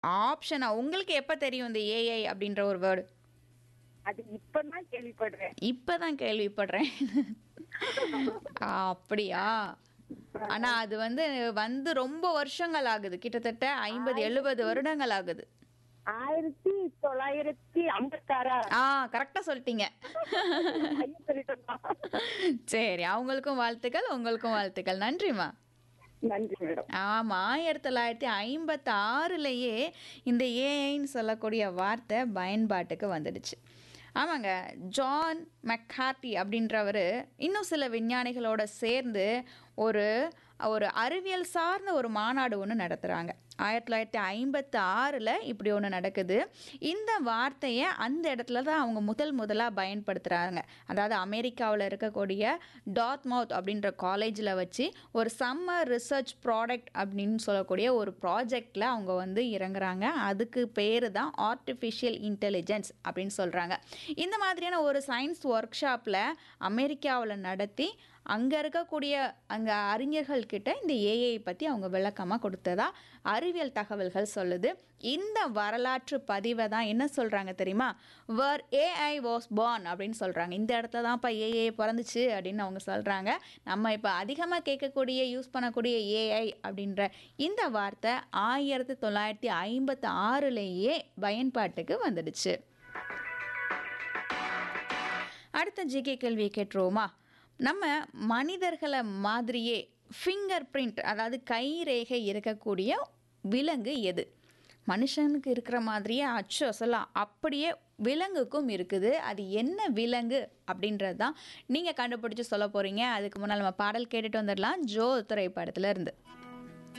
ஆப்ஷனா உங்களுக்கு எப்ப தெரியும் இந்த ஏஐ அப்படின்ற ஒரு வேர்டு அது இப்பதான் கேள்விப்படுறேன் இப்பதான் கேள்விப்படுறேன் அப்படியா ஆனா அது வந்து வந்து ரொம்ப வருஷங்கள் ஆகுது கிட்டத்தட்ட ஐம்பது எழுபது வருடங்கள் ஆகுது ஆயிரத்தி தொள்ளாயிரத்தி ஐம்பத்தாறா ஆ கரெக்டா சொல்லிட்டீங்க ஐயோ சொல்லிட்டோமா சரி அவங்களுக்கும் வாழ்த்துக்கள் உங்களுக்கும் வாழ்த்துக்கள் நன்றிம்மா நன்றி மேடம் ஆமாம் ஆயிரத்தி தொள்ளாயிரத்தி ஐம்பத்தி ஆறுலேயே இந்த ஏஐன்னு சொல்லக்கூடிய வார்த்தை பயன்பாட்டுக்கு வந்துடுச்சு ஆமாங்க ஜான் மெக்கார்டி அப்படின்றவர் இன்னும் சில விஞ்ஞானிகளோட சேர்ந்து ஒரு ஒரு அறிவியல் சார்ந்த ஒரு மாநாடு ஒன்று நடத்துகிறாங்க ஆயிரத்தி தொள்ளாயிரத்தி ஐம்பத்தி ஆறில் இப்படி ஒன்று நடக்குது இந்த வார்த்தையை அந்த இடத்துல தான் அவங்க முதல் முதலாக பயன்படுத்துகிறாங்க அதாவது அமெரிக்காவில் இருக்கக்கூடிய டாத்மவுத் அப்படின்ற காலேஜில் வச்சு ஒரு சம்மர் ரிசர்ச் ப்ராடக்ட் அப்படின்னு சொல்லக்கூடிய ஒரு ப்ராஜெக்டில் அவங்க வந்து இறங்குறாங்க அதுக்கு பேர் தான் ஆர்டிஃபிஷியல் இன்டெலிஜென்ஸ் அப்படின்னு சொல்கிறாங்க இந்த மாதிரியான ஒரு சயின்ஸ் ஒர்க் ஷாப்பில் அமெரிக்காவில் நடத்தி அங்கே இருக்கக்கூடிய அங்கே அறிஞர்கள்கிட்ட இந்த ஏஐ பற்றி அவங்க விளக்கமாக கொடுத்ததா அறிவியல் தகவல்கள் சொல்லுது இந்த வரலாற்று பதிவை தான் என்ன சொல்கிறாங்க தெரியுமா வர் ஏஐ வாஸ் born அப்படின்னு சொல்கிறாங்க இந்த இடத்துல தான் இப்போ ஏஐ பிறந்துச்சு அப்படின்னு அவங்க சொல்கிறாங்க நம்ம இப்போ அதிகமாக கேட்கக்கூடிய யூஸ் பண்ணக்கூடிய ஏஐ அப்படின்ற இந்த வார்த்தை ஆயிரத்தி தொள்ளாயிரத்தி ஐம்பத்தி ஆறுலேயே பயன்பாட்டுக்கு வந்துடுச்சு அடுத்த ஜிகே கேள்வியை கேட்டுருவோமா நம்ம மனிதர்களை மாதிரியே ஃபிங்கர் பிரிண்ட் அதாவது கை ரேகை இருக்கக்கூடிய விலங்கு எது மனுஷனுக்கு இருக்கிற மாதிரியே அச்சு அசலாம் அப்படியே விலங்குக்கும் இருக்குது அது என்ன விலங்கு அப்படின்றது தான் நீங்கள் கண்டுபிடிச்சி சொல்ல போகிறீங்க அதுக்கு முன்னால் நம்ம பாடல் கேட்டுட்டு வந்துடலாம் ஜோ திரைப்படத்துல இருந்து